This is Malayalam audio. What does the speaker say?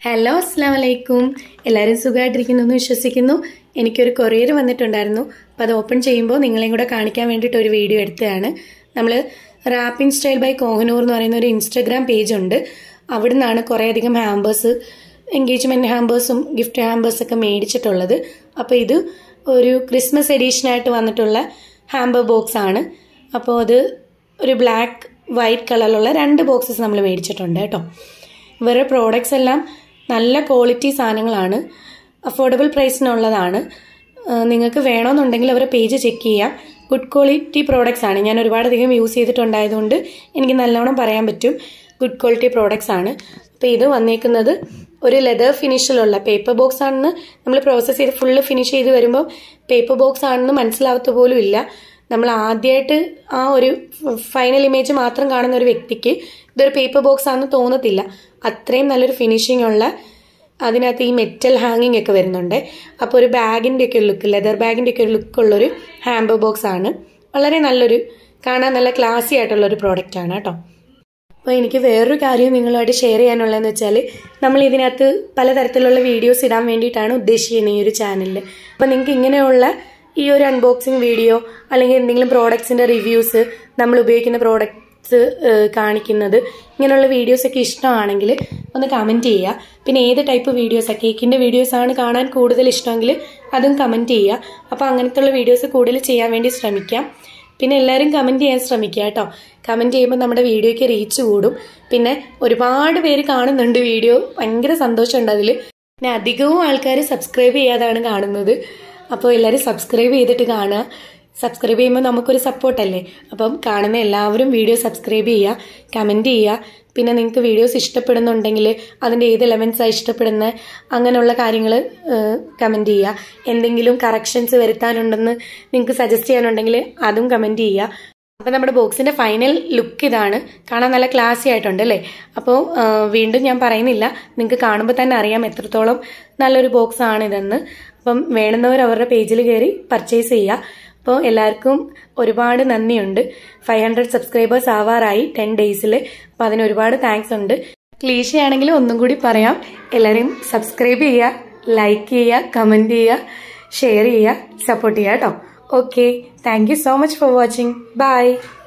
ഹലോ അസ്സാം വലൈക്കും എല്ലാവരും സുഖമായിട്ടിരിക്കുന്നു എന്ന് വിശ്വസിക്കുന്നു എനിക്കൊരു കൊറിയർ വന്നിട്ടുണ്ടായിരുന്നു അപ്പോൾ അത് ഓപ്പൺ ചെയ്യുമ്പോൾ നിങ്ങളെയും കൂടെ കാണിക്കാൻ വേണ്ടിയിട്ട് ഒരു വീഡിയോ എടുത്തതാണ് നമ്മൾ റാപ്പിംഗ് സ്റ്റൈൽ ബൈ കോഹനൂർ എന്ന് പറയുന്ന ഒരു ഇൻസ്റ്റഗ്രാം പേജ് ഉണ്ട് അവിടെ നിന്നാണ് കുറേയധികം ഹാമ്പേഴ്സ് എൻഗേജ്മെൻറ്റ് ഹാമ്പേഴ്സും ഗിഫ്റ്റ് ഹാമ്പേഴ്സൊക്കെ മേടിച്ചിട്ടുള്ളത് അപ്പോൾ ഇത് ഒരു ക്രിസ്മസ് എഡീഷനായിട്ട് വന്നിട്ടുള്ള ഹാമ്പർ ബോക്സ് ആണ് അപ്പോൾ അത് ഒരു ബ്ലാക്ക് വൈറ്റ് കളറിലുള്ള രണ്ട് ബോക്സസ് നമ്മൾ മേടിച്ചിട്ടുണ്ട് കേട്ടോ ഇവരുടെ പ്രോഡക്റ്റ്സ് എല്ലാം നല്ല ക്വാളിറ്റി സാധനങ്ങളാണ് അഫോർഡബിൾ പ്രൈസിനുള്ളതാണ് നിങ്ങൾക്ക് വേണമെന്നുണ്ടെങ്കിൽ അവരുടെ പേജ് ചെക്ക് ചെയ്യാം ഗുഡ് ക്വാളിറ്റി പ്രോഡക്റ്റ്സ് ആണ് ഞാൻ ഒരുപാടധികം യൂസ് ചെയ്തിട്ടുണ്ടായതുകൊണ്ട് എനിക്ക് നല്ലോണം പറയാൻ പറ്റും ഗുഡ് ക്വാളിറ്റി പ്രോഡക്റ്റ്സ് ആണ് അപ്പോൾ ഇത് വന്നേക്കുന്നത് ഒരു ലെതർ ഫിനിഷിലുള്ള പേപ്പർ ബോക്സ് ആണെന്ന് നമ്മൾ പ്രോസസ്സ് ചെയ്ത് ഫുള്ള് ഫിനിഷ് ചെയ്ത് വരുമ്പോൾ പേപ്പർ ബോക്സ് ആണെന്ന് മനസ്സിലാവത്ത പോലും ഇല്ല നമ്മൾ ആദ്യമായിട്ട് ആ ഒരു ഫൈനൽ ഇമേജ് മാത്രം കാണുന്ന ഒരു വ്യക്തിക്ക് ഇതൊരു പേപ്പർ ബോക്സ് ആണെന്ന് തോന്നത്തില്ല അത്രയും നല്ലൊരു ഫിനിഷിംഗ് ഉള്ള അതിനകത്ത് ഈ മെറ്റൽ ഹാങ്ങിങ് ഒക്കെ വരുന്നുണ്ട് അപ്പോൾ ഒരു ബാഗിൻ്റെ ഒക്കെ ലുക്ക് ലെതർ ബാഗിൻ്റെ ഒക്കെ ഒരു ലുക്കുള്ളൊരു ഹാമ്പർ ബോക്സ് ആണ് വളരെ നല്ലൊരു കാണാൻ നല്ല ക്ലാസി ആയിട്ടുള്ള ഒരു പ്രോഡക്റ്റ് ആണ് കേട്ടോ അപ്പോൾ എനിക്ക് വേറൊരു കാര്യം നിങ്ങളുമായിട്ട് ഷെയർ ചെയ്യാനുള്ളതെന്ന് വെച്ചാൽ നമ്മൾ ഇതിനകത്ത് പലതരത്തിലുള്ള വീഡിയോസ് ഇടാൻ വേണ്ടിയിട്ടാണ് ഉദ്ദേശിക്കുന്നത് ഈ ഒരു ചാനലിൽ അപ്പോൾ നിങ്ങൾക്ക് ഇങ്ങനെയുള്ള ഈ ഒരു അൺബോക്സിങ് വീഡിയോ അല്ലെങ്കിൽ എന്തെങ്കിലും പ്രോഡക്ട്സിൻ്റെ റിവ്യൂസ് നമ്മൾ ഉപയോഗിക്കുന്ന പ്രോഡക്ട്സ് കാണിക്കുന്നത് ഇങ്ങനെയുള്ള വീഡിയോസൊക്കെ ഇഷ്ടമാണെങ്കിൽ ഒന്ന് കമൻറ്റ് ചെയ്യുക പിന്നെ ഏത് ടൈപ്പ് വീഡിയോസാണ് കേക്കിൻ്റെ വീഡിയോസാണ് കാണാൻ കൂടുതൽ ഇഷ്ടമെങ്കിൽ അതും കമൻറ്റ് ചെയ്യുക അപ്പോൾ അങ്ങനത്തുള്ള വീഡിയോസ് കൂടുതൽ ചെയ്യാൻ വേണ്ടി ശ്രമിക്കാം പിന്നെ എല്ലാവരും കമൻറ്റ് ചെയ്യാൻ ശ്രമിക്കുക കേട്ടോ കമൻറ്റ് ചെയ്യുമ്പോൾ നമ്മുടെ വീഡിയോയ്ക്ക് റീച്ച് കൂടും പിന്നെ ഒരുപാട് പേര് കാണുന്നുണ്ട് വീഡിയോ ഭയങ്കര സന്തോഷമുണ്ട് അതിൽ പിന്നെ അധികവും ആൾക്കാർ സബ്സ്ക്രൈബ് ചെയ്യാതാണ് കാണുന്നത് അപ്പോൾ എല്ലാവരും സബ്സ്ക്രൈബ് ചെയ്തിട്ട് കാണുക സബ്സ്ക്രൈബ് ചെയ്യുമ്പോൾ നമുക്കൊരു സപ്പോർട്ടല്ലേ അപ്പം കാണുന്ന എല്ലാവരും വീഡിയോ സബ്സ്ക്രൈബ് ചെയ്യുക കമൻറ്റ് ചെയ്യുക പിന്നെ നിങ്ങൾക്ക് വീഡിയോസ് ഇഷ്ടപ്പെടുന്നുണ്ടെങ്കിൽ അതിൻ്റെ ഏത് എലമെൻസാണ് ഇഷ്ടപ്പെടുന്നത് അങ്ങനെയുള്ള കാര്യങ്ങൾ കമൻറ്റ് ചെയ്യുക എന്തെങ്കിലും കറക്ഷൻസ് വരുത്താനുണ്ടെന്ന് നിങ്ങൾക്ക് സജസ്റ്റ് ചെയ്യാനുണ്ടെങ്കിൽ അതും കമൻറ്റ് ചെയ്യുക അപ്പോൾ നമ്മുടെ ബോക്സിൻ്റെ ഫൈനൽ ലുക്ക് ഇതാണ് കാണാൻ നല്ല ക്ലാസി ആയിട്ടുണ്ട് അല്ലേ അപ്പോൾ വീണ്ടും ഞാൻ പറയുന്നില്ല നിങ്ങൾക്ക് കാണുമ്പോൾ തന്നെ അറിയാം എത്രത്തോളം നല്ലൊരു ബോക്സ് ആണ് ഇതെന്ന് അപ്പം വേണമെന്നവർ അവരുടെ പേജിൽ കയറി പർച്ചേസ് ചെയ്യുക അപ്പോൾ എല്ലാവർക്കും ഒരുപാട് നന്ദിയുണ്ട് ഫൈവ് ഹൺഡ്രഡ് സബ്സ്ക്രൈബേഴ്സ് ആവാറായി ടെൻ ഡേയ്സിൽ അപ്പോൾ അതിന് ഒരുപാട് താങ്ക്സ് ഉണ്ട് ക്ലീശയാണെങ്കിലും ഒന്നും കൂടി പറയാം എല്ലാവരും സബ്സ്ക്രൈബ് ചെയ്യുക ലൈക്ക് ചെയ്യുക കമൻറ്റ് ചെയ്യുക ഷെയർ ചെയ്യുക സപ്പോർട്ട് ചെയ്യുക കേട്ടോ okay thank you so much for watching by